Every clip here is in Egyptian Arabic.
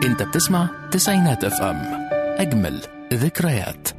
انت بتسمع تسعينات اف ام اجمل ذكريات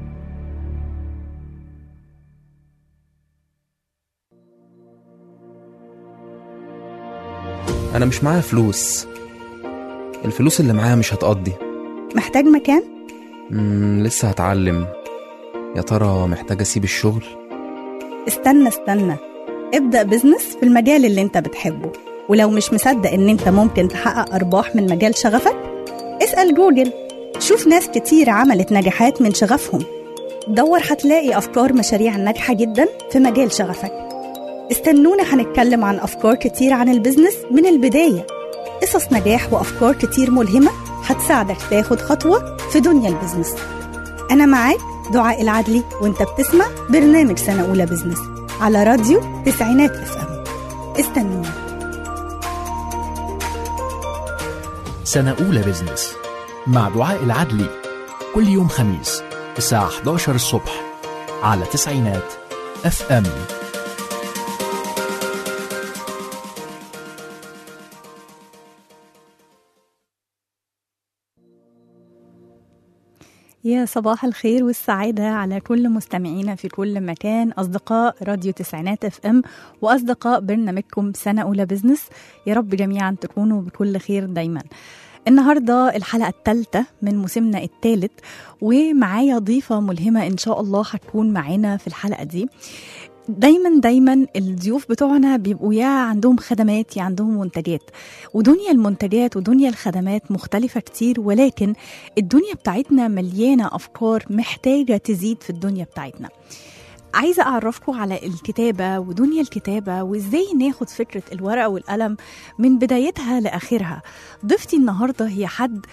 انا مش معايا فلوس الفلوس اللي معايا مش هتقضي محتاج مكان؟ مم لسه هتعلم يا ترى محتاج اسيب الشغل استنى استنى ابدأ بزنس في المجال اللي انت بتحبه ولو مش مصدق ان انت ممكن تحقق ارباح من مجال شغفك اسأل جوجل شوف ناس كتير عملت نجاحات من شغفهم دور هتلاقي افكار مشاريع ناجحة جدا في مجال شغفك استنونا هنتكلم عن افكار كتير عن البزنس من البداية قصص نجاح وافكار كتير ملهمة هتساعدك تاخد خطوة في دنيا البزنس أنا معاك دعاء العدلي وانت بتسمع برنامج سنة أولى بزنس على راديو تسعينات اف ام استنونا سنة أولى بزنس مع دعاء العدلي كل يوم خميس الساعة 11 الصبح على تسعينات اف ام يا صباح الخير والسعادة على كل مستمعينا في كل مكان أصدقاء راديو تسعينات اف ام وأصدقاء برنامجكم سنة أولى بزنس يا رب جميعا تكونوا بكل خير دايما النهاردة الحلقة الثالثة من موسمنا الثالث ومعايا ضيفة ملهمة إن شاء الله هتكون معانا في الحلقة دي دايما دايما الضيوف بتوعنا بيبقوا يا عندهم خدمات يا عندهم منتجات ودنيا المنتجات ودنيا الخدمات مختلفة كتير ولكن الدنيا بتاعتنا مليانة أفكار محتاجة تزيد في الدنيا بتاعتنا عايزة أعرفكم على الكتابة ودنيا الكتابة وإزاي ناخد فكرة الورقة والقلم من بدايتها لآخرها ضيفتي النهاردة هي حد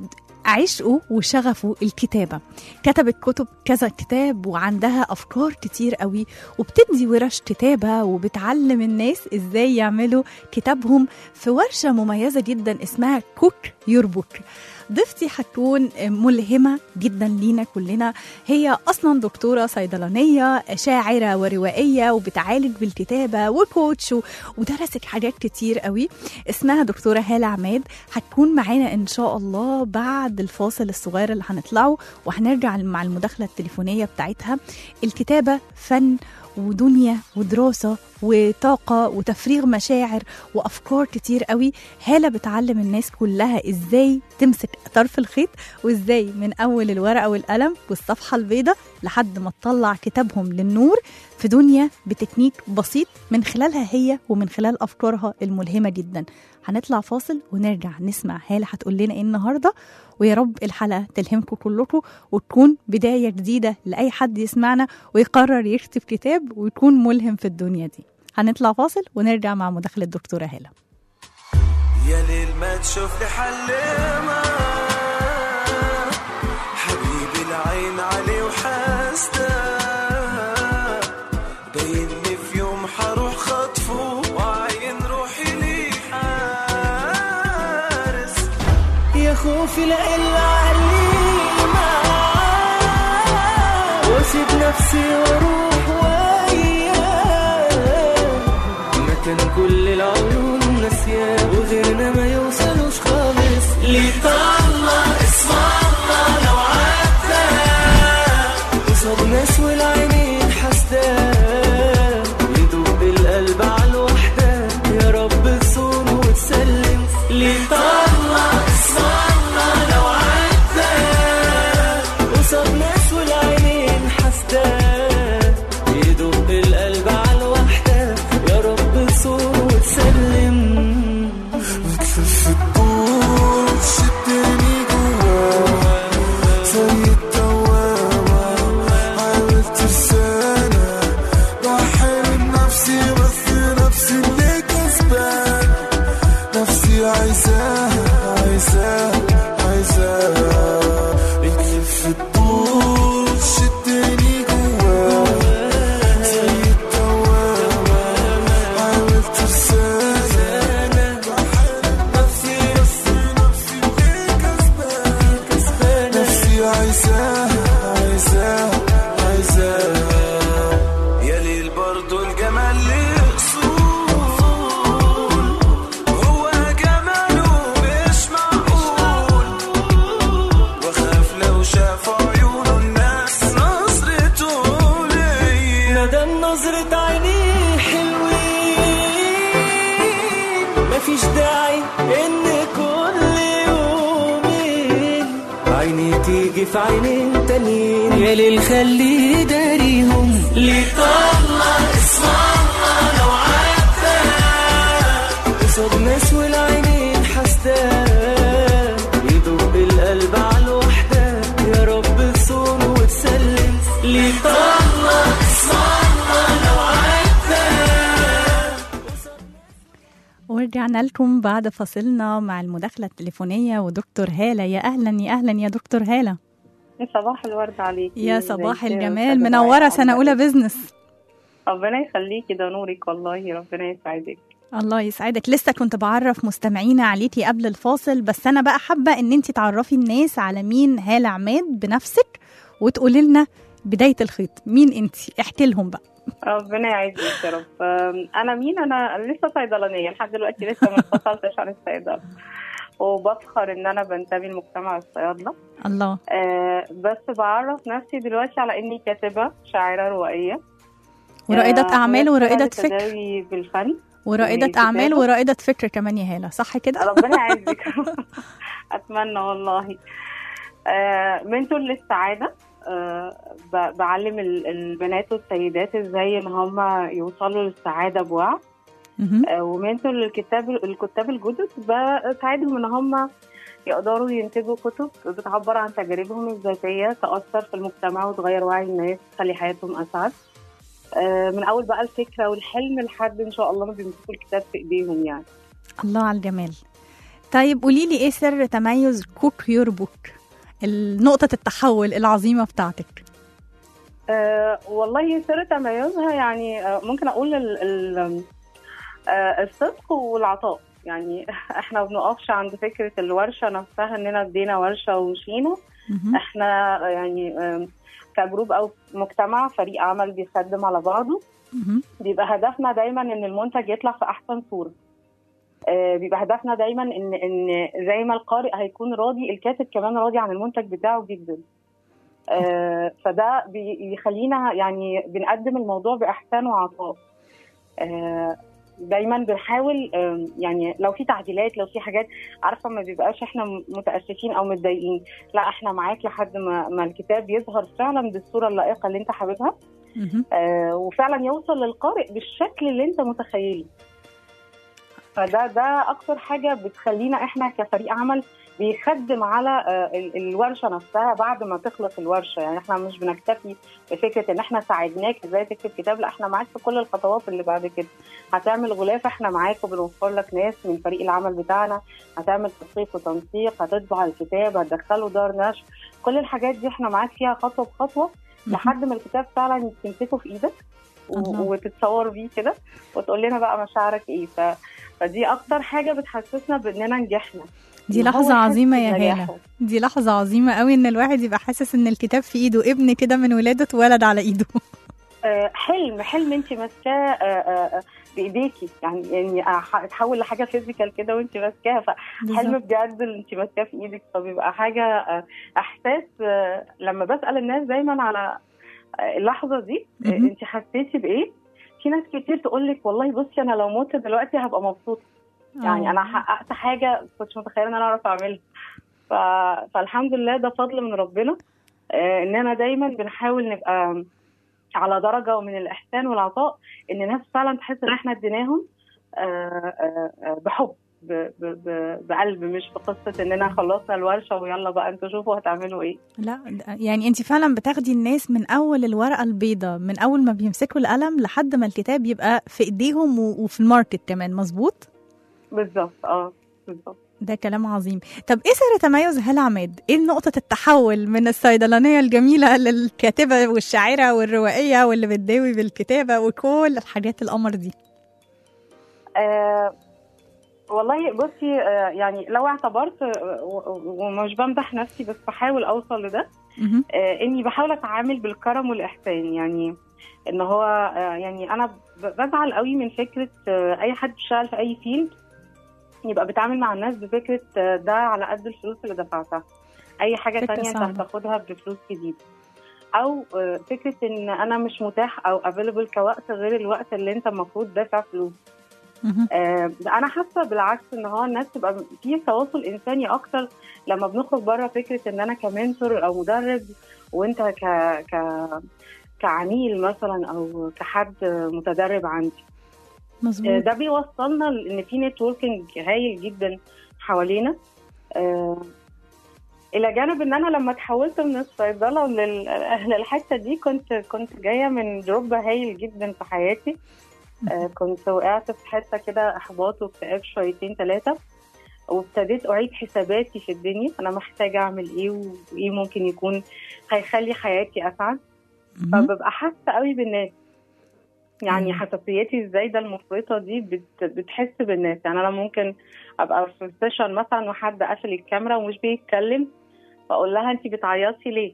عشقه وشغفه الكتابة كتبت كتب كذا كتاب وعندها أفكار كتير قوي وبتدي ورش كتابة وبتعلم الناس إزاي يعملوا كتابهم في ورشة مميزة جدا اسمها كوك يور بوك ضيفتي هتكون ملهمة جدا لينا كلنا هي أصلا دكتورة صيدلانية شاعرة وروائية وبتعالج بالكتابة وكوتش و- ودرست حاجات كتير قوي اسمها دكتورة هالة عماد هتكون معانا إن شاء الله بعد الفاصل الصغير اللي هنطلعه وهنرجع مع المداخلة التليفونية بتاعتها الكتابة فن ودنيا ودراسة وطاقة وتفريغ مشاعر وأفكار كتير قوي هالة بتعلم الناس كلها إزاي تمسك طرف الخيط وإزاي من أول الورقة والقلم والصفحة البيضاء لحد ما تطلع كتابهم للنور في دنيا بتكنيك بسيط من خلالها هي ومن خلال أفكارها الملهمة جدا هنطلع فاصل ونرجع نسمع هالة هتقول لنا إيه النهاردة ويا رب الحلقة تلهمكم كلكم وتكون بداية جديدة لأي حد يسمعنا ويقرر يكتب كتاب ويكون ملهم في الدنيا دي هنطلع فاصل ونرجع مع مداخلة الدكتورة هالة يا ليل ما تشوف لي حلمة حبيبي العين علي وحاسده باينني في يوم حروح خطفه وعين روحي لي حارس يا خوفي لا إلا علينا واسيب نفسي واروح وياه مكان كل العيون ناسياه وغيرنا ما يوصلوش خالص ليه طالع اسم الله لو عدى قصاد ناس والعينين حاسداه يدوب القلب على الوحدة يا رب تصون وتسلم ليه طالع اسم الله لو عدى قصاد ناس والعينين حاسداه يدوب القلب على الوحدة يا رب تصون وتسلم بتلف الدور شدني جوا زي الدوامة حاولت رسالة بحرم نفسي بس نفسي اللي كسبان نفسي عايزاك يجي في عينين تانيين يا ليل خليه داريهم ليه طلع اسم الله لو عدى قصاد ناس والعينين حسداه يدق القلب على الوحدة يا رب تصون وتسلم ليه طلع اسم الله لو عدى ورجعنا لكم بعد فاصلنا مع المداخلة التليفونية ودكتور هالة يا أهلا يا أهلا يا دكتور هالة صباح الورد عليكي يا صباح ازيك يا الجمال أستاذة منورة دعاء؟ سنة أولى بزنس ربنا يخليكي ده نورك والله ربنا يسعدك الله يسعدك لسه كنت بعرف مستمعينا عليكي قبل الفاصل بس أنا بقى حابة إن أنت تعرفي الناس على مين هالة عماد بنفسك وتقولي لنا بداية الخيط مين أنت احكي لهم بقى ربنا يعزك يا رب أم، انا مين انا لسه صيدلانيه لحد دلوقتي لسه ما انفصلتش عن الصيدله وبفخر ان انا بنتمي لمجتمع الصيادله الله أه بس بعرف نفسي دلوقتي على اني كاتبه شاعره روائيه ورائدة أه، أعمال ميسرة ورائدة فكر للتداوي بالفن ورائدة والكتابة. أعمال ورائدة فكر كمان يا هالة صح كده؟ ربنا يعزك اتمنى والله آه، منتور للسعاده آه، ب- بعلم ال- البنات والسيدات ازاي ان هم يوصلوا للسعاده بوعي مهم. آه، ومنتور للكتاب الكتاب الجدد بساعدهم ان هم يقدروا ينتجوا كتب بتعبر عن تجاربهم الذاتيه تاثر في المجتمع وتغير وعي الناس تخلي حياتهم اسعد آه، من اول بقى الفكره والحلم لحد ان شاء الله ما بيمسكوا الكتاب في ايديهم يعني الله على الجمال طيب قولي لي ايه سر تميز كوك يور بوك نقطة التحول العظيمة بتاعتك أه والله سر تميزها يعني أه ممكن اقول ال ال أه الصدق والعطاء يعني احنا ما بنقفش عند فكره الورشه نفسها اننا ادينا ورشه ومشينا مهم. احنا يعني آم، كجروب او مجتمع فريق عمل بيخدم على بعضه مهم. بيبقى هدفنا دايما ان المنتج يطلع في احسن صوره آه، بيبقى هدفنا دايما ان ان زي ما القارئ هيكون راضي الكاتب كمان راضي عن المنتج بتاعه جدا آه، فده بيخلينا يعني بنقدم الموضوع باحسان وعطاء آه، دايما بنحاول آم، يعني لو في تعديلات لو في حاجات عارفه ما بيبقاش احنا متاسفين او متضايقين لا احنا معاك لحد ما, ما الكتاب يظهر فعلا بالصوره اللائقه اللي انت حاببها مهم. آه، وفعلا يوصل للقارئ بالشكل اللي انت متخيله فده ده اكتر حاجه بتخلينا احنا كفريق عمل بيخدم على آه، ال- الورشه نفسها بعد ما تخلص الورشه يعني احنا مش بنكتفي بفكره ان احنا ساعدناك ازاي تكتب كتاب لا احنا معاك في كل الخطوات اللي بعد كده هتعمل غلاف احنا معاك وبنوفر لك ناس من فريق العمل بتاعنا هتعمل تدقيق وتنسيق هتطبع الكتاب هتدخله دار نشر كل الحاجات دي احنا معاك فيها خطوه بخطوه مهم. لحد ما الكتاب فعلا تمسكه في ايدك و- الله. وتتصور بيه كده وتقول لنا بقى مشاعرك ايه ف... فدي اكتر حاجه بتحسسنا باننا نجحنا دي إن هو لحظة يحس عظيمة يا بنجاحه. هالة دي لحظة عظيمة قوي ان الواحد يبقى حاسس ان الكتاب في ايده ابن كده من ولاده اتولد على ايده آه، حلم حلم انت ماسكاه آه، آه، آه، بايديكي يعني يعني أح- تحول لحاجه فيزيكال كده وانت ماسكاها فحلم بالظبط. بجد اللي انت ماسكاه في ايدك فبيبقى حاجه آه، احساس آه، لما بسال الناس دايما على آه، اللحظه دي آه، مهم. انت حسيتي بايه في ناس كتير تقول لك والله بصي انا لو مت دلوقتي هبقى مبسوطه يعني آه. انا حققت حاجه كنتش متخيله ان انا اعرف اعملها ف... فالحمد لله ده فضل من ربنا آه، اننا دايما بنحاول نبقى على درجه من الاحسان والعطاء ان الناس فعلا تحس ان احنا اديناهم آه، آه، آه، بحب ب- ب- ب- بقلب مش بقصه اننا خلصنا الورشه ويلا بقى انتوا شوفوا هتعملوا ايه لا ده- يعني انت فعلا بتاخدي الناس من اول الورقة البيضاء من اول ما بيمسكوا القلم لحد ما الكتاب يبقى في ايديهم و- وفي الماركت كمان مظبوط بالظبط اه بالظبط ده كلام عظيم طب ايه سر تميز هالة عماد ايه نقطة التحول من الصيدلانية الجميلة للكاتبة والشاعرة والروائية واللي بتداوي بالكتابة وكل الحاجات القمر دي آه والله بصي آه يعني لو اعتبرت آه، و- و- ومش بمدح نفسي بس بحاول اوصل لده مهم. آه اني بحاول اتعامل بالكرم والاحسان يعني ان هو آه يعني انا ب- بزعل قوي من فكره آه اي حد بيشتغل في اي فيلد يبقى بيتعامل مع الناس بفكره آه ده على قد الفلوس اللي دفعتها اي حاجه فكرة تانية انت صعبة. هتاخدها بفلوس جديده او آه فكره ان انا مش متاح او افيلبل كوقت غير الوقت اللي انت المفروض دافع فلوس مهم. آه، انا حاسه بالعكس ان هو الناس تبقى في تواصل انساني اكتر لما بنخرج بره فكره ان انا كمنتور او مدرب وانت ك ك كعميل مثلا او كحد متدرب عندي آه، مظبوط ده بيوصلنا ان في نتوركينج هايل جدا حوالينا آه، الى جانب ان انا لما تحولت من الصيدله لل- للحته دي كنت كنت جايه من دروب هايل جدا في حياتي آه، كنت وقعت في حته كده احباط واكتئاب شويتين ثلاثه وابتديت اعيد حساباتي في الدنيا انا محتاجه اعمل ايه وايه ممكن يكون هيخلي حياتي اسعد مهم. فببقى حاسه قوي بالناس يعني أيوة. حساسيتي الزايده المفرطه دي بت بتحس بالناس يعني انا ممكن ابقى في سيشن مثلا وحد قافل الكاميرا ومش بيتكلم فاقول لها انت بتعيطي ليه؟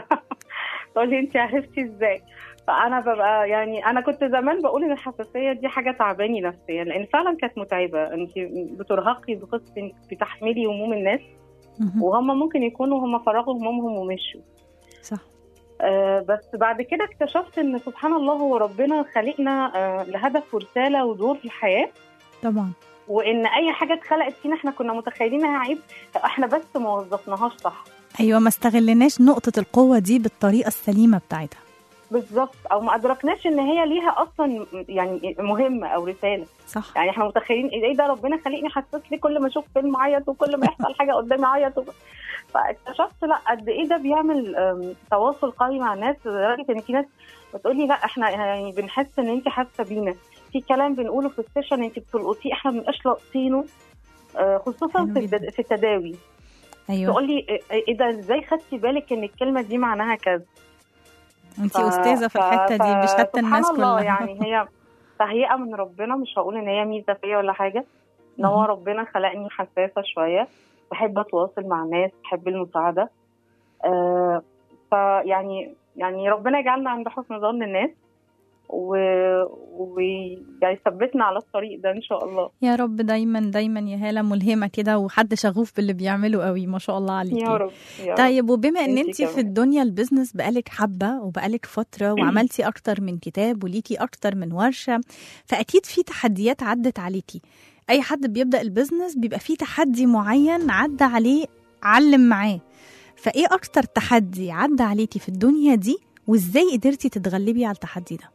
تقول لي انت عرفتي ازاي؟ فانا ببقى يعني انا كنت زمان بقول ان الحساسيه دي حاجه تعباني نفسيا لان فعلا كانت متعبه انت بترهقي بقصه انك بتحملي هموم الناس مهم. وهم ممكن يكونوا هم فرغوا همومهم ومشوا صح آه، بس بعد كده اكتشفت ان سبحان الله هو ربنا خلقنا آه، لهدف ورساله ودور في الحياه طبعا وان اي حاجه اتخلقت فينا احنا كنا متخيلين انها عيب احنا بس ما وظفناهاش صح ايوه ما استغلناش نقطه القوه دي بالطريقه السليمه بتاعتها بالظبط او ما ادركناش ان هي ليها اصلا يعني مهمه او رساله صح يعني احنا متخيلين ايه ده ربنا خلقني حساس ليه كل ما اشوف فيلم اعيط وكل ما يحصل حاجه قدامي اعيط و... فاكتشفت لا قد ايه ده بيعمل آم، تواصل قوي مع الناس لدرجه ان في ناس بتقول لي لا احنا يعني بنحس ان انت حاسه بينا في كلام بنقوله في السيشن انت بتلقطيه احنا ما بنبقاش لاقطينه آه، خصوصا حلو في جدا. الد- في التداوي ايوه تقول لي إيه- ايه ده ازاي خدتي بالك ان الكلمه دي معناها كذا انت ف- استاذه في ف- الحته دي ف- بشهاده سبحان الناس الله كلها يعني هي تهيئه من ربنا مش هقول ان هي ميزه فيا ولا حاجه ان هو مهم. ربنا خلقني حساسه شويه بحب اتواصل مع الناس بحب المساعده آه فيعني يعني ربنا يجعلنا عند حسن ظن الناس و- ويثبتنا على الطريق ده ان شاء الله يا رب دايما دايما يا هاله ملهمه كده وحد شغوف باللي بيعمله قوي ما شاء الله عليكي يا رب يا رب طيب وبما ان انتي انت في كمان. الدنيا البيزنس بقالك حبه وبقالك فتره وعملتي اكتر من كتاب وليكي اكتر من ورشه فاكيد في تحديات عدت عليكي اي حد بيبدا البيزنس بيبقى فيه تحدي معين عدى عليه علم معاه فايه اكتر تحدي عدى عليكي في الدنيا دي وازاي قدرتي تتغلبي على التحدي ده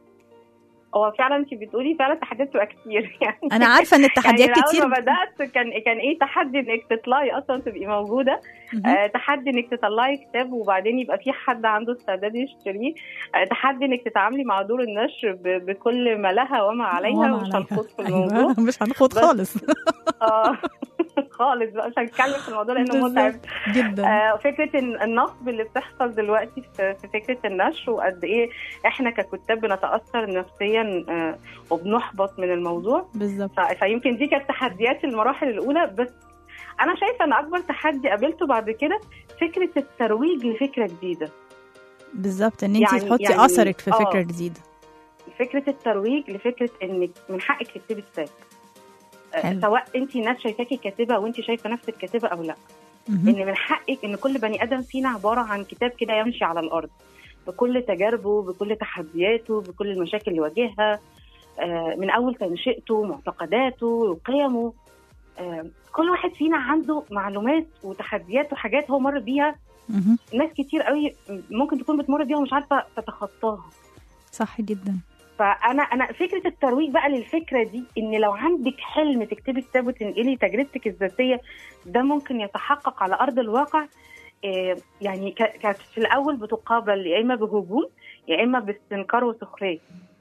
هو فعلا انت بتقولي فعلا تحديات بتبقى كتير يعني انا عارفه ان التحديات يعني كتير اول ما بدات كان كان ايه تحدي انك تطلعي اصلا تبقي موجوده مهم. آه تحدي انك تطلعي كتاب وبعدين يبقى في حد عنده استعداد يشتريه آه تحدي انك تتعاملي مع دور النشر ب- بكل ما لها وما عليها وما ومش عليها. هنخوض في الموضوع أيوة مش هنخوض بس- خالص اه خالص بقى مش هنتكلم في الموضوع لانه بالظبط. متعب جدا آه فكره إن النصب اللي بتحصل دلوقتي في في فكره النشر وقد ايه احنا ككتاب بنتاثر نفسيا آه وبنحبط من الموضوع بالظبط ف- فيمكن دي كانت تحديات المراحل الاولى بس انا شايفه ان اكبر تحدي قابلته بعد كده فكره الترويج لفكره جديده بالظبط ان انت يعني- تحطي يعني- اثرك في آه. فكره جديده فكره الترويج لفكره انك من حقك تكتبي كتاب آه، حلو. سواء انت ناس شايفاكي كاتبه وانت شايفه نفسك كاتبه او لا مهم. ان من حقك ان كل بني ادم فينا عباره عن كتاب كده يمشي على الارض بكل تجاربه بكل تحدياته بكل المشاكل اللي واجهها آه، من اول تنشئته معتقداته وقيمه آه، كل واحد فينا عنده معلومات وتحديات وحاجات هو مر بيها مهم. ناس كتير قوي ممكن تكون بتمر بيها ومش عارفه تتخطاها صح جدا فانا انا فكره الترويج بقى للفكره دي ان لو عندك حلم تكتبي كتاب وتنقلي تجربتك الذاتيه ده ممكن يتحقق على ارض الواقع آه، يعني ك- كانت في الاول بتقابل يا اما بهجوم يا اما باستنكار وسخريه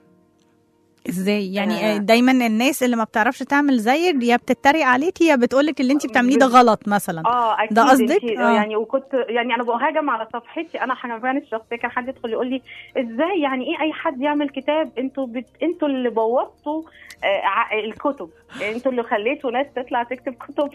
ازاي يعني آه. آه. دايما الناس اللي ما بتعرفش تعمل زيك يا بتتريق عليكي يا بتقولك اللي انت بتعمليه ده غلط مثلا اه اكيد ده قصدك؟ انتي- آه. يعني وكنت يعني انا بهاجم على صفحتي انا حنفان الشخصيه كان حد يدخل يقول لي ازاي يعني ايه اي حد يعمل كتاب انتوا بت... انتوا اللي بوظتوا آه ع- الكتب انتوا اللي خليتوا ناس تطلع تكتب كتب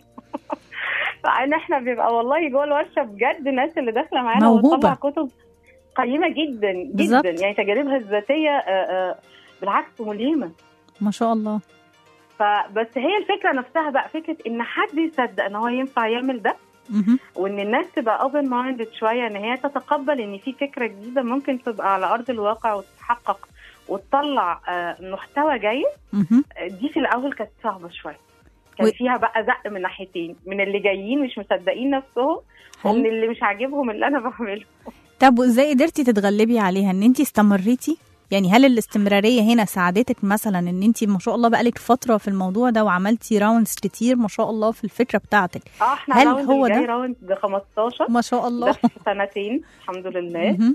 فان احنا بيبقى والله جوه الورشه بجد الناس اللي داخله معانا موهوبة. وتطلع كتب قيمه جدا جدا بالظبط. يعني تجاربها الذاتيه آه آه بالعكس ملهمه ما شاء الله فبس هي الفكره نفسها بقى فكره ان حد يصدق ان هو ينفع يعمل ده مهم. وان الناس تبقى اوبن مايندد شويه ان هي تتقبل ان في فكره جديده ممكن تبقى على ارض الواقع وتتحقق وتطلع آه، محتوى جيد مهم. آه، دي في الاول كانت صعبه شويه كان و- فيها بقى زق من ناحيتين من اللي جايين مش مصدقين نفسهم حلو. ومن اللي مش عاجبهم اللي انا بعمله طب وازاي قدرتي تتغلبي عليها ان انت استمريتي يعني هل الاستمراريه هنا ساعدتك مثلا ان انت ما شاء الله بقالك فتره في الموضوع ده وعملتي راوندز كتير ما شاء الله في الفكره بتاعتك اه احنا هل الراوند هو الجاي ده؟ راوند ب 15 ما شاء ده الله في سنتين الحمد لله مهم.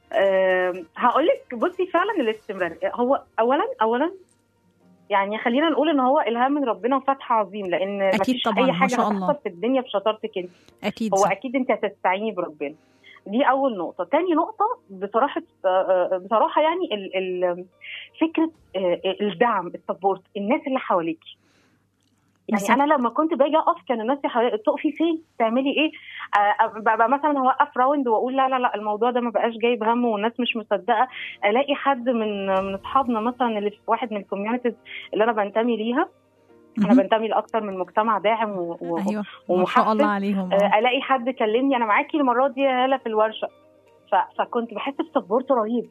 هقول لك بصي فعلا الاستمرار هو اولا اولا يعني خلينا نقول ان هو الهام من ربنا وفتح عظيم لان أكيد مفيش طبعاً، اي ما حاجه شاء الله. هتحصل في الدنيا بشطارتك انت اكيد هو صح. اكيد انت هتستعيني بربنا دي اول نقطه تاني نقطه بصراحه آه، بصراحه يعني ال ال فكره آه، الدعم السبورت الناس اللي حواليكي يعني بالظبط. انا لما كنت باجي اقف كان الناس اللي حوالي تقفي فين تعملي ايه آه، ببقى مثلا هوقف راوند واقول لا لا لا الموضوع ده ما بقاش جايب همه والناس مش مصدقه الاقي حد من من اصحابنا مثلا اللي في واحد من الكوميونيتيز اللي انا بنتمي ليها انا مهم. بنتمي لاكتر من مجتمع داعم و... و... ايوه ما ومحفز. شاء الله عليهم آه. آه، الاقي حد كلمني انا معاكي المره دي يا هاله في الورشه ف... فكنت بحس بسبورت رهيب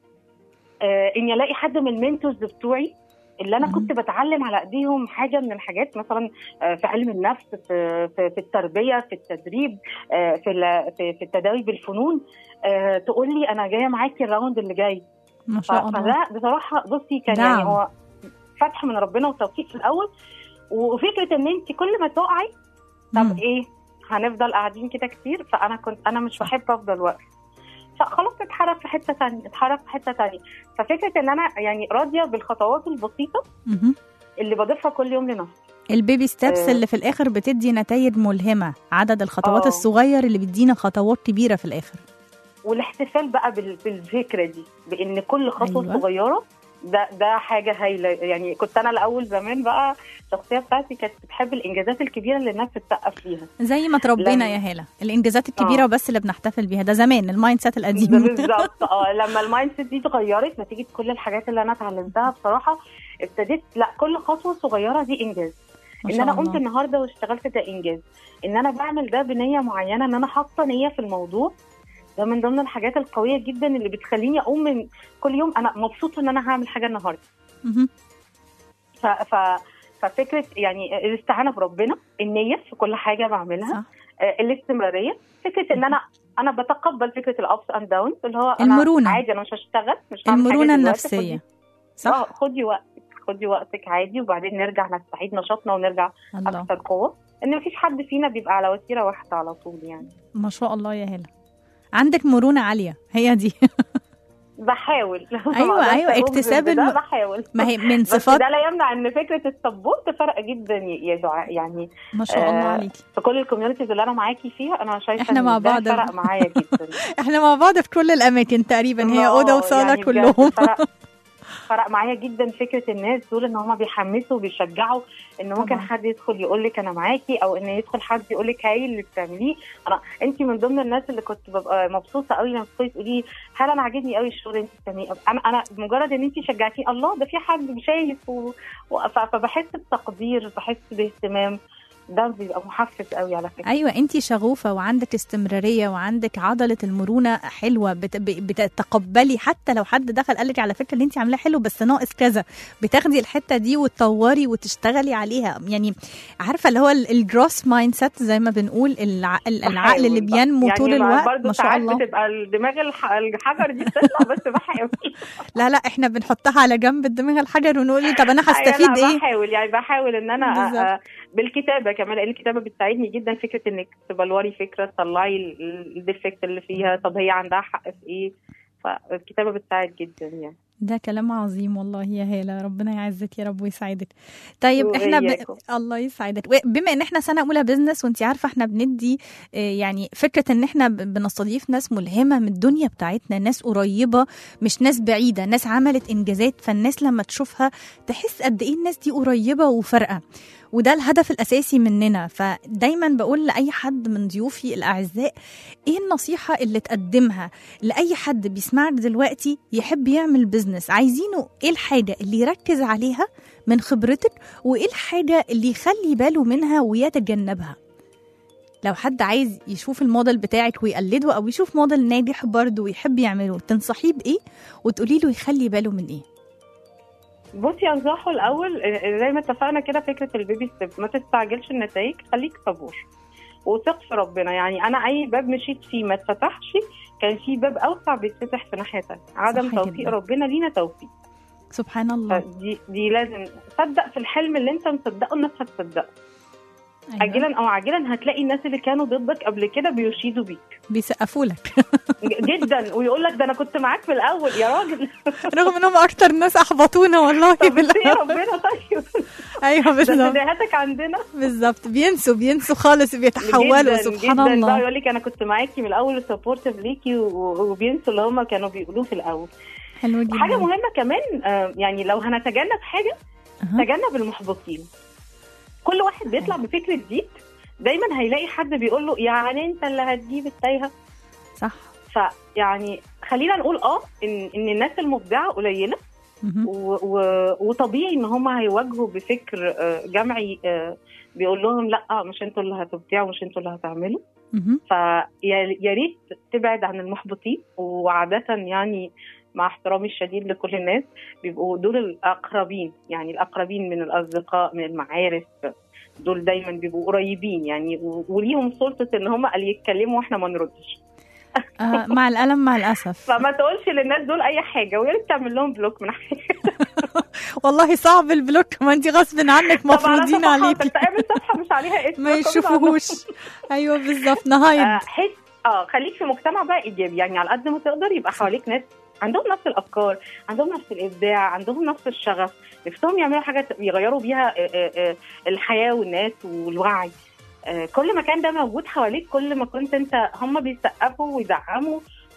آه اني الاقي حد من المنتورز بتوعي اللي انا مم. كنت بتعلم على ايديهم حاجه من الحاجات مثلا آه، في علم النفس في في, في التربيه في التدريب آه، في ال- في, في التداوي بالفنون آه، تقول لي انا جايه معاكي الراوند اللي جاي ما ف- شاء الله فده بصراحه بصي كان دعم. يعني هو فتح من ربنا وتوفيق في الاول وفكره ان انت كل ما تقعي مم. طب ايه هنفضل قاعدين كده كتير فانا كنت انا مش بحب افضل واقف فخلاص اتحرك في حته ثانيه اتحرك في حته ثانيه ففكره ان انا يعني راضيه بالخطوات البسيطه مهم. اللي بضيفها كل يوم لنفسي البيبي ستيبس آه. اللي في الاخر بتدي نتائج ملهمه عدد الخطوات آه. الصغير اللي بيدينا خطوات كبيره في الاخر والاحتفال بقى بال- بالفكره دي بان كل خطوه أيوة. أيوة. صغيره ده ده حاجه هايله يعني كنت انا الاول زمان بقى الشخصيه بتاعتي كانت بتحب الانجازات الكبيره اللي الناس بتسقف فيها زي ما تربينا لما- يا هاله الانجازات الكبيره آه. بس اللي بنحتفل بيها ده زمان المايند سيت ده القديم بالظبط اه لما المايند سيت دي اتغيرت نتيجه كل الحاجات اللي انا اتعلمتها بصراحه ابتديت لا كل خطوه صغيره دي انجاز ما ان شاء انا الله. قمت النهارده واشتغلت ده انجاز ان انا بعمل ده بنيه معينه ان انا حاطه نيه في الموضوع ده من ضمن الحاجات القويه جدا اللي بتخليني اقوم من كل يوم انا مبسوطه ان انا هعمل حاجه النهارده مهم. ف... ف... ففكره يعني الاستعانه بربنا النيه في كل حاجه بعملها صح. آه، الاستمراريه فكره ان انا انا بتقبل فكره الابس اند داون اللي هو انا المرونة. عادي انا مش هشتغل مش هعمل حاجة المرونه دلوقتي، النفسيه اه صح خدي وقتك خدي وقتك عادي وبعدين نرجع نستعيد نشاطنا ونرجع الله اكثر قوه ان مفيش حد فينا بيبقى على وتيره واحده على طول يعني ما شاء الله يا هاله عندك مرونه عاليه هي دي بحاول أيوة، ما أقدرش أيوة، أجزم اكتساب بده، الم- بحاول ما هي من بس صفات ده لا يمنع ان فكره السبورت فرق جدا يا دعاء يعني ما شاء الله آه، عليكي في كل الكوميونيتيز اللي انا معاكي فيها انا شايفه إحنا إن مع ده بعض. فرق معايا جدا احنا مع بعض في كل الاماكن تقريبا هي آه، اوضه وصاله يعني بجد كلهم فرق فرق معايا جدا فكره الناس دول ان هم بيحمسوا وبيشجعوا ان ممكن طبعاً. حد يدخل يقول لك انا معاكي او ان يدخل حد يقول لك هاي اللي بتعمليه انا انت من ضمن الناس اللي كنت ببقى مبسوطه قوي لما تدخلي تقولي هل انا عاجبني قوي الشغل اللي انت بتعمليه انا انا مجرد ان انت شجعتيني الله ده في حد شايف و... و... ف- فبحس بتقدير بحس باهتمام ده بيبقى محفز قوي على فكره ايوه انت شغوفه وعندك استمراريه وعندك عضله المرونه حلوه بت... ب- بتتقبلي حتى لو حد دخل قال لك على فكره اللي انت عاملاه حلو بس ناقص كذا بتاخدي الحته دي وتطوري وتشتغلي عليها يعني عارفه اللي هو الجروس مايند سيت زي ما بنقول الع... ال- العقل اللي بحاول بقى. بينمو يعني طول الوقت برضه ما شاء ساعات الله بتبقى الدماغ الح... الحجر دي بتطلع بس بحاول لا لا احنا بنحطها على جنب الدماغ الحجر ونقول طب انا هستفيد أيوة، أنا ايه بحاول يعني بحاول ان انا بالظبط. آه، بالكتابه كمان لان الكتابه بتساعدني جدا فكره انك تبلوري فكره تطلعي ال- ال- الديفكت اللي فيها طب هي عندها حق في ايه فالكتابه بتساعد جدا يعني ده كلام عظيم والله يا هالة ربنا يعزك يا رب ويسعدك طيب احنا ب... وإياكم. الله يسعدك و- بما ان احنا سنة اولى بزنس وانت عارفة احنا بندي آه، يعني فكرة ان احنا ب- بنستضيف ناس ملهمة من الدنيا بتاعتنا ناس قريبة مش ناس بعيدة ناس عملت انجازات فالناس لما تشوفها تحس قد ايه الناس دي قريبة وفارقة وده الهدف الاساسي مننا فدايما بقول لاي حد من ضيوفي الاعزاء ايه النصيحه اللي تقدمها لاي حد بيسمعك دلوقتي يحب يعمل بزنس عايزينه ايه الحاجه اللي يركز عليها من خبرتك وايه الحاجه اللي يخلي باله منها ويتجنبها لو حد عايز يشوف الموديل بتاعك ويقلده او يشوف موديل ناجح برضه ويحب يعمله تنصحيه بايه وتقولي له يخلي باله من ايه بصي انصحه الاول آه، زي ما اتفقنا كده فكره البيبي ستيب ما تستعجلش النتائج خليك صبور وثق في ربنا يعني انا اي باب مشيت فيه ما اتفتحش كان في باب اوسع بيتفتح في ناحيه تانية عدم صح توفيق جدا. ربنا لينا توفيق سبحان الله فدي دي لازم صدق في الحلم اللي انت مصدقه الناس هتصدقه أيوة. اجلا او عاجلا هتلاقي الناس اللي كانوا ضدك قبل كده بيشيدوا بيك بيسقفوا لك ج- جدا ويقول لك ده انا كنت معاك في الاول يا راجل رغم انهم اكتر ناس احبطونا والله طب بالله. ازاي ربنا طيب ايوه ده بالظبط بداياتك عندنا بالظبط بينسوا بينسوا خالص بيتحولوا جداً سبحان جداً الله بقى يقول لك انا كنت معاكي من الاول وسبورتيف ليكي و- وبينسوا اللي هم كانوا بيقولوه في الاول حلو جدا حاجه مهمه كمان آه، يعني لو هنتجنب حاجه أها. تجنب المحبطين كل واحد بيطلع بفكره جديد دايما هيلاقي حد بيقول له يعني انت اللي هتجيب التايهه صح فيعني خلينا نقول اه ان ان الناس المبدعه قليله مهم. و- و- وطبيعي ان هم هيواجهوا بفكر آه، جمعي آه، بيقول لهم لا مش انتوا اللي هتبدعوا مش انتوا اللي هتعملوا مهم. فيا ريت تبعد عن المحبطين وعادة يعني مع احترامي الشديد لكل الناس بيبقوا دول الأقربين يعني الأقربين من الأصدقاء من المعارف دول دايما بيبقوا قريبين يعني و- وليهم سلطة إن هم اللي يتكلموا وإحنا ما نردش آه مع الألم مع الأسف فما تقولش للناس دول أي حاجة ويا ريت تعمل لهم بلوك من والله صعب البلوك ما انت غصب عنك مفروضين عليكي تعمل صفحة مش عليها اسم ما يشوفوهوش ايوه بالظبط نهايد آه، حس اه خليك في مجتمع بقى ايجابي يعني على قد ما تقدر يبقى حواليك ناس عندهم نفس الافكار عندهم نفس الابداع عندهم نفس الشغف نفسهم يعملوا حاجه يغيروا بيها آه، آه، آه، الحياه والناس والوعي آه، كل ما كان ده موجود حواليك كل ما كنت انت هم بيسقفوا ويدعموا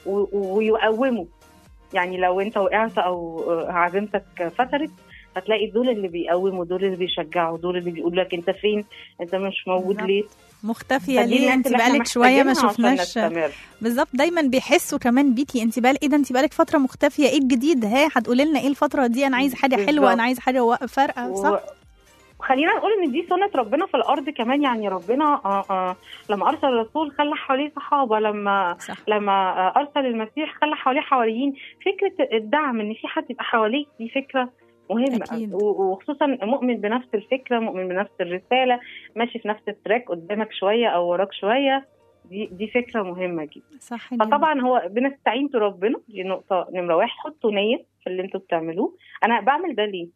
و- ويقوموا يعني لو انت وقعت او آه، عزيمتك فترت هتلاقي دول اللي بيقوموا دول اللي بيشجعوا دول اللي بيقولوا لك انت فين انت مش موجود بالظبط. ليه مختفيه فدي ليه الناس انت اللي احنا بقالك شويه ما محتاجينها عشان شفناش نستمر. بالظبط دايما بيحسوا كمان بيكي انت بقالك ايه ده انت بقالك فتره مختفيه ايه الجديد ها هتقولي لنا ايه الفتره دي انا عايز حاجه حلوه بالظبط. انا عايز حاجه وا- فارقه صح و- خلينا نقول ان دي سنه ربنا في الارض كمان يعني ربنا آه آه لما ارسل الرسول خلى حواليه صحابه لما صح لما آه ارسل المسيح خلى حواليه حواريين فكره الدعم ان في حد يبقى حواليك دي فكره مهمة أكيد. و- وخصوصا مؤمن بنفس الفكرة مؤمن بنفس الرسالة ماشي في نفس التراك قدامك شوية أو وراك شوية دي دي فكرة مهمة جدا صح جدا. فطبعا هو بنستعين بربنا دي نقطة نمرة واحد حطوا نية في اللي انتوا بتعملوه أنا بعمل ده ليه؟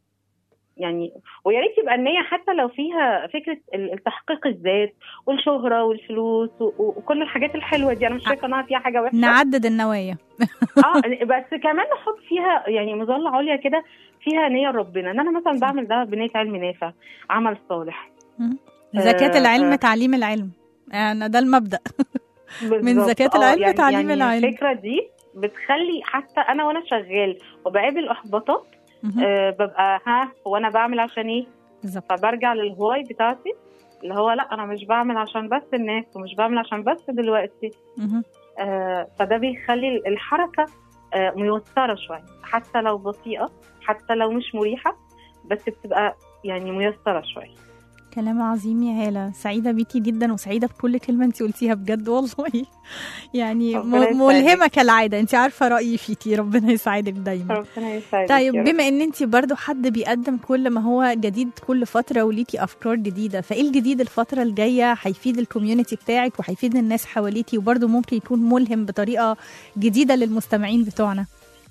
يعني ويا ريت يبقى النية حتى لو فيها فكرة ال- التحقيق الذات والشهرة والفلوس و- و- وكل الحاجات الحلوة دي أنا مش شايفة إنها فيها حاجة وحشة نعدد النوايا اه بس كمان نحط فيها يعني مظله عليا كده فيها نيه ربنا ان انا مثلا بعمل ده بنيه علم نافع عمل صالح زكاه آه، العلم آه. تعليم العلم يعني ده المبدا من بالظبط. زكاة آه، العلم يعني تعليم يعني العلم. الفكره دي بتخلي حتى انا وانا شغال وبقابل احباطات مهم. آه ببقى ها هو انا بعمل عشان ايه بالظبط فبرجع للهواي بتاعتي اللي هو لا انا مش بعمل عشان بس الناس ومش بعمل عشان بس دلوقتي مهم. آه، فده بيخلي الحركة آه، ميسرة شوية حتى لو بطيئة حتى لو مش مريحة بس بتبقى يعني ميسرة شوية كلام عظيم يا هالة سعيدة بيكي جدا وسعيدة بكل كلمة انت قلتيها بجد والله يعني ربنا م- يسعدك. ملهمة كالعادة انت عارفة رأيي فيكي ربنا يسعدك دايما ربنا يسعدك طيب يا رب. بما ان انت برضو حد بيقدم كل ما هو جديد كل فترة وليكي افكار جديدة فايه الجديد الفترة الجاية هيفيد الكوميونتي بتاعك وهيفيد الناس حواليكي وبرضو ممكن يكون ملهم بطريقة جديدة للمستمعين بتوعنا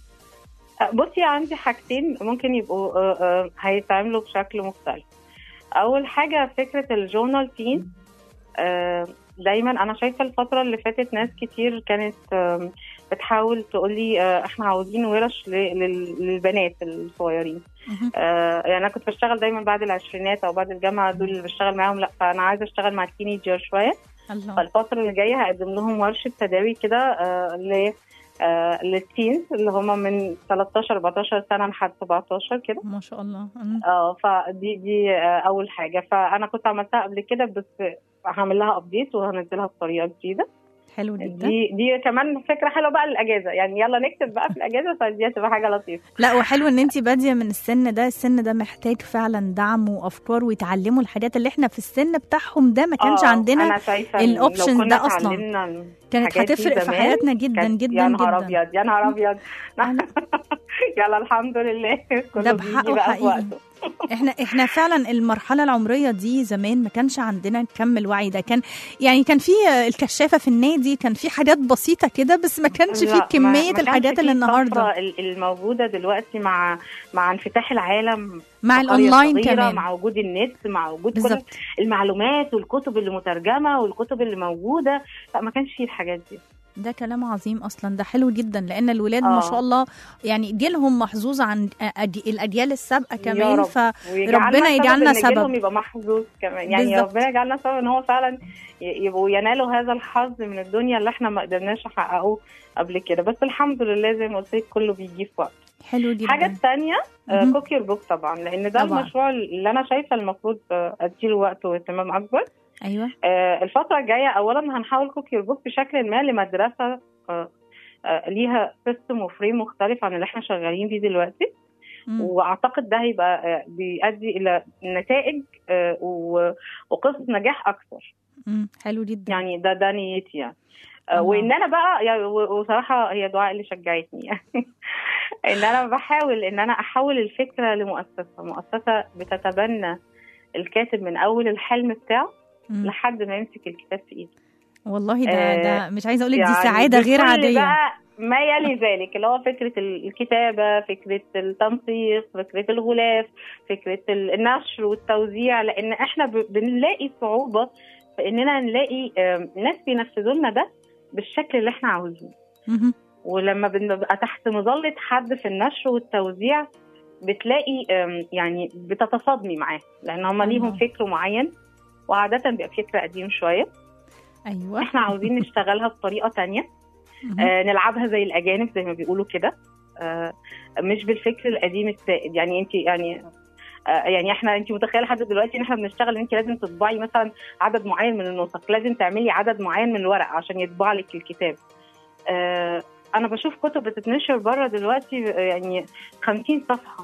آه، بصي عندي حاجتين ممكن يبقوا آه، آه، هيتعملوا بشكل مختلف أول حاجة فكرة الجورنال تين آه، دايما أنا شايفة الفترة اللي فاتت ناس كتير كانت آم، بتحاول تقولي آه، احنا عاوزين ورش ل- لل- للبنات الصغيرين مهم. آه، يعني انا كنت بشتغل دايما بعد العشرينات او بعد الجامعه دول اللي بشتغل معاهم لا فانا عايزه اشتغل مع التينيجر شويه الله فالفتره اللي جايه هقدم لهم ورشه تداوي كده آه، ل آه، للتينز اللي هم من 13 14 سنه لحد 17 كده ما شاء الله مم. اه فدي دي آه، اول حاجه فانا كنت عملتها قبل كده بس هعمل لها ابديت وهنزلها بطريقه جديده حلو جدا دي دي كمان فكره حلوه بقى للاجازه يعني يلا نكتب بقى في الاجازه فدي هتبقى حاجه لطيفه لا وحلو ان انت باديه من السن ده السن ده محتاج فعلا دعم وافكار ويتعلموا الحاجات اللي احنا في السن بتاعهم ده ما كانش آه، عندنا انا شايفه إن لو الoptions كنا ده أصلاً. اتعلمنا كانت الحاجات دي هتفرق في زمان، حياتنا جدا كانت- جدا يا نهار جدا ابيض يا نهار ابيض أنا- يلا الحمد لله كله ده بيجي بحقه بقى في حقيقي. وقته احنا احنا فعلا المرحله العمريه دي زمان ما كانش عندنا كم الوعي ده كان يعني كان في الكشافه في النادي كان في حاجات بسيطه كده بس ما كانش لا، في ما- كميه ما كانش الحاجات في اللي النهارده الطفرة ال- الموجوده دلوقتي مع مع انفتاح العالم مع في قرية الاونلاين صغيرة، كمان مع وجود النت مع وجود كل بالظبط المعلومات والكتب اللي مترجمه والكتب اللي موجوده لا ما كانش فيه الحاجات دي ده كلام عظيم اصلا ده حلو جدا لان الولاد آه. ما شاء الله يعني جيلهم محظوظ عن أدي- الاجيال السابقه يا كمان رب. ف ويجعلنا ربنا سبب يجعلنا إن سبب. جيلهم يبقى محظوظ كمان يعني بالظبط. ربنا يجعلنا سبب ان هو فعلا ي- يبقوا ينالوا هذا الحظ من الدنيا اللي احنا ما قدرناش نحققه قبل كده بس الحمد لله زي ما قلت لك كله بيجي في وقت حلو جدا الحاجه الثانيه مهم. كوكي بوك طبعا لان ده طبعاً. المشروع اللي انا شايفه المفروض آه، اديله وقت واهتمام اكبر ايوه آه، الفترة الجاية أولا هنحول كوكي بوك بشكل ما لمدرسة آه، آه، ليها سيستم وفريم مختلف عن اللي احنا شغالين بيه دلوقتي مم. واعتقد ده هيبقى آه، بيؤدي الى نتائج آه، و- وقصص نجاح اكثر مم. حلو جدا يعني ده ده نيتي يعني آه، الله. وان انا بقى يعني و- وصراحه هي دعاء اللي شجعتني يعني ان انا بحاول ان انا احول الفكره لمؤسسه مؤسسه بتتبنى الكاتب من اول الحلم بتاعه مم. لحد ما يمسك الكتاب في ايده والله ده آه، ده مش عايزه اقول لك دي يعني سعاده غير بكل عاديه بقى ما يلي ذلك اللي هو فكره ال- الكتابه فكره التنسيق فكره الغلاف فكره ال- النشر والتوزيع لان احنا ب- بنلاقي صعوبه في اننا نلاقي آم، ناس بينفذوا لنا ده بالشكل اللي احنا عاوزينه مهم. ولما بنبقى تحت مظله حد في النشر والتوزيع بتلاقي آم، يعني بتتصادمي معاه لان هم ليهم الله. فكر معين وعاده بيبقى فكر قديم شويه ايوه احنا عاوزين نشتغلها بطريقه تانية مهم. آه نلعبها زي الاجانب زي ما بيقولوا كده آه مش بالفكر القديم السائد يعني انت يعني آه يعني احنا انت متخيله لحد دلوقتي ان احنا بنشتغل انت لازم تطبعي مثلا عدد معين من النسخ لازم تعملي عدد معين من الورق عشان يطبع لك الكتاب آه انا بشوف كتب بتتنشر بره دلوقتي آه، يعني 50 صفحه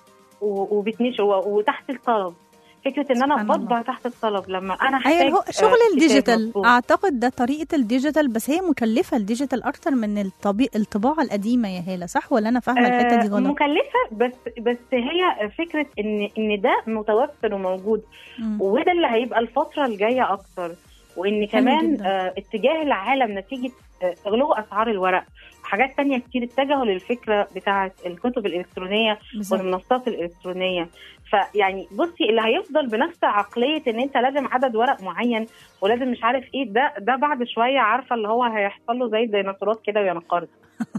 و- وبتنشر و- وتحت الطلب فكره ان انا سبحان الله. بطبع تحت الطلب لما انا احتاج ايوه هو آه، شغل كتاب الديجيتال مطبوع. اعتقد ده طريقه الديجيتال بس هي مكلفه الديجيتال اكتر من الطبيعة الطباعه القديمه يا هاله صح ولا انا فاهمه الحته دي آه، غلط مكلفه بس بس هي فكره ان ان ده متوفر وموجود مم. وده اللي هيبقى الفتره الجايه اكتر وان كمان جداً. آه اتجاه العالم نتيجه آه، غلو اسعار الورق وحاجات تانية كتير اتجهوا للفكره بتاعه الكتب الالكترونيه بالظبط والمنصات الالكترونيه فيعني بصي اللي هيفضل بنفس عقليه ان انت لازم عدد ورق معين ولازم مش عارف ايه ده ده بعد شويه عارفه اللي هو هيحصل له زي الديناصورات كده وينقرض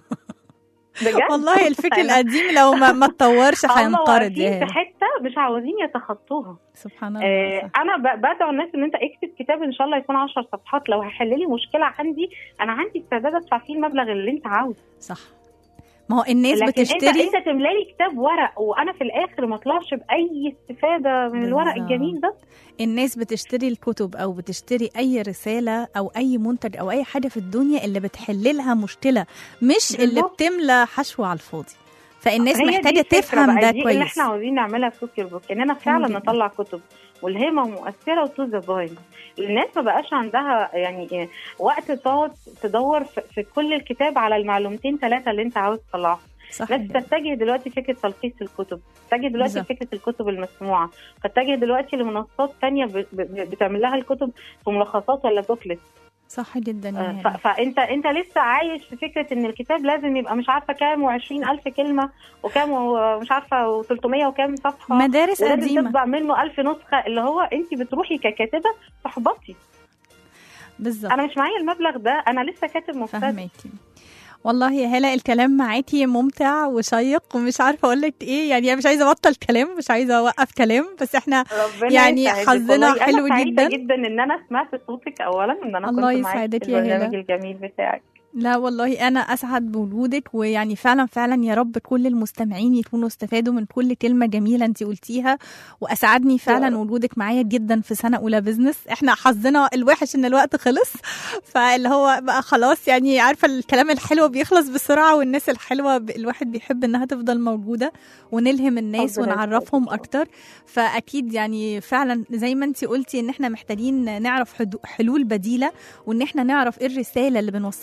بجد والله الفكر أنا- القديم لو ما ما اتطورش هم هينقرض واقفين يا في هاله حته مش عاوزين يتخطوها سبحان الله آه صح. انا ب- بدعو الناس ان انت اكتب كتاب ان شاء الله يكون 10 صفحات لو هيحل لي مشكله عندي انا عندي استعداد ادفع فيه المبلغ اللي انت عاوزه صح ما هو الناس لكن بتشتري انت انت تملى لي كتاب ورق وانا في الاخر ما اطلعش باي استفاده من الورق بالظبط. الجميل ده الناس بتشتري الكتب او بتشتري اي رساله او اي منتج او اي حاجه في الدنيا اللي بتحل لها مشكله مش اللي بالظبط. بتملى حشو على الفاضي فالناس هي دي محتاجه الفكرة تفهم بقى، ده دي اللي كويس احنا عاوزين نعملها في كوكي بوك اننا فعلا جدا. نطلع كتب والهمه مؤثره وتو ذا بوينت الناس ما بقاش عندها يعني إيه، وقت تقعد تدور في في كل الكتاب على المعلومتين ثلاثه اللي انت عاوز تطلعهم صح ناس تتجه دلوقتي فكره تلخيص الكتب تتجه دلوقتي بالظبط. فكره الكتب المسموعه تتجه دلوقتي لمنصات تانية ب- ب- بتعمل لها الكتب في ملخصات ولا بوكلت صح جدا يا آه، هاني. ف- فانت انت لسه عايش في فكره ان الكتاب لازم يبقى مش عارفه كام و20 الف كلمه وكام ومش عارفه و300 وكام صفحه مدارس ولازم قديمه تطبع منه ألف نسخه اللي هو انت بتروحي ككاتبه تحبطي بالظبط انا مش معايا المبلغ ده انا لسه كاتب مبتدئ فهماكي والله يا هلا الكلام معاكي ممتع وشيق ومش عارفه اقول لك ايه يعني أنا مش عايزه ابطل كلام مش عايزه اوقف كلام بس احنا ربنا يعني يسعدك. حظنا والله حلو أنا سعيدة جدا. جدا ان انا سمعت صوتك اولا ان انا الله كنت معاكي يسعدك في يا البرنامج هلا. الجميل بتاعك لا والله انا اسعد بوجودك ويعني فعلا فعلا يا رب كل المستمعين يكونوا استفادوا من كل كلمه جميله انت قلتيها واسعدني فعلا رب. وجودك معايا جدا في سنه اولى بزنس احنا حظنا الوحش ان الوقت خلص فاللي هو بقى خلاص يعني عارفه الكلام الحلو بيخلص بسرعه والناس الحلوه ب- الواحد بيحب انها تفضل موجوده ونلهم الناس ربنا ونعرفهم يسعدك. اكتر فاكيد يعني فعلا زي ما انت قلتي ان احنا محتاجين نعرف حدو- حلول بديله وان احنا نعرف ايه الرساله اللي بنوصلها للعملاء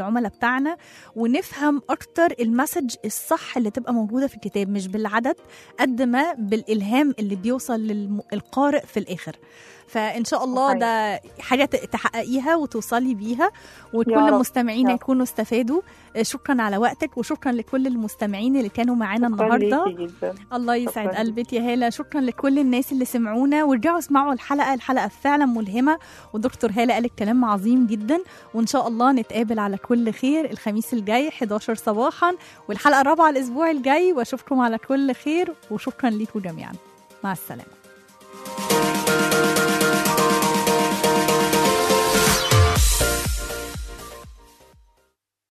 العملاء بتاعنا ونفهم اكتر المسج الصح اللي تبقى موجوده في الكتاب مش بالعدد قد ما بالالهام اللي بيوصل للقارئ في الاخر فان شاء الله صحيح. ده حاجه ت- تحققيها وتوصلي بيها يا وكل رب، مستمعينا يا رب. يكونوا استفادوا آه، شكرا على وقتك وشكرا لكل المستمعين اللي كانوا معانا شكراً النهارده ليكي جدا الله يسعد شكراً. قلبك يا هاله شكرا لكل الناس اللي سمعونا وارجعوا اسمعوا الحلقه الحلقه فعلا ملهمه ودكتور هاله قالت كلام عظيم جدا وان شاء الله نتقابل على كل خير الخميس الجاي 11 صباحا والحلقه الرابعه الاسبوع الجاي واشوفكم على كل خير وشكرا ليكم جميعا مع السلامه